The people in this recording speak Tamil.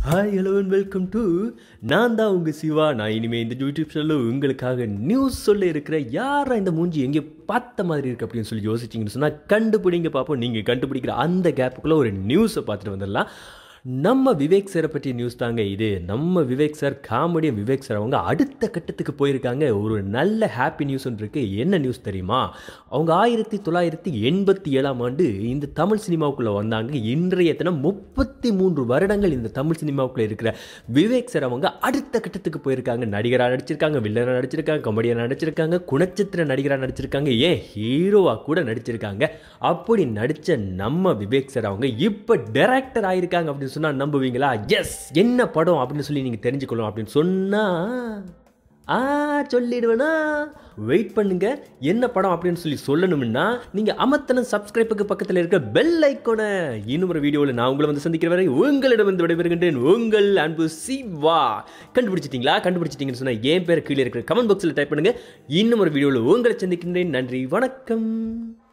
hi hello and welcome to நான் தான் உங்கள் சிவா நான் இனிமேல் இந்த யூடியூப் சேனலில் உங்களுக்காக நியூஸ் சொல்ல இருக்கிற யாரா இந்த மூஞ்சி எங்கே பார்த்த மாதிரி இருக்குது அப்படின்னு சொல்லி யோசிச்சிங்கன்னு சொன்னால் கண்டுபிடிங்க பார்ப்போம் நீங்கள் கண்டுபிடிக்கிற அந்த கேப்புக்குள்ளே ஒரு நியூஸை பார்த்துட்டு வந்துடலாம் நம்ம விவேக் சாரை பற்றிய நியூஸ் தாங்க இது நம்ம Vivek sir comedian Vivek sir அவங்க அடுத்த கட்டத்துக்கு போயிருக்காங்க ஒரு நல்ல ஹாப்பி நியூஸ் இருக்கு என்ன நியூஸ் தெரியுமா அவங்க ஆயிரத்தி தொள்ளாயிரத்தி எண்பத்தி ஏழாம் ஆண்டு இந்த தமிழ் சினிமாவுக்குள்ளே வந்தாங்க இன்றைய தினம் முப்பத்தி மூன்று வருடங்கள் இந்த தமிழ் சினிமாவுக்குள்ளே இருக்கிற விவேக் சார் அவங்க அடுத்த கட்டத்துக்கு போயிருக்காங்க நடிகராக நடிச்சிருக்காங்க வில்லனாக நடிச்சிருக்காங்க காமெடியாக நடிச்சிருக்காங்க குணச்சித்திர நடிகராக நடிச்சிருக்காங்க ஏன் ஹீரோவாக கூட நடிச்சிருக்காங்க அப்படி நடித்த நம்ம விவேக் சார் அவங்க இப்போ டைரக்டர் ஆயிருக்காங்க அப்படின்னு சொன்னால் நம்புவீங்களா எஸ் என்ன படம் அப்படின்னு சொல்லி நீங்கள் தெரிஞ்சுக்கணும் அப்படின்னு சொன்னால் ஆ சொல்லிடுவேனா வெயிட் பண்ணுங்க என்ன படம் அப்படின்னு சொல்லி சொல்லணும்னா நீங்கள் அமர்த்தன சப்ஸ்கிரைப்புக்கு பக்கத்தில் இருக்க பெல் ஐக்கோனை இன்னும் ஒரு வீடியோவில் நான் உங்களை வந்து சந்திக்கிற வரை உங்களிடம் வந்து விடைபெறுகின்றேன் உங்கள் அன்பு சிவா கண்டுபிடிச்சிட்டிங்களா கண்டுபிடிச்சிட்டிங்கன்னு சொன்னால் என் பேர் கீழே இருக்கிற கமெண்ட் பாக்ஸில் டைப் பண்ணுங்க இன்னும் ஒரு வீடியோவில் உங்களை சந்திக்கின்றேன் நன்றி வணக்கம்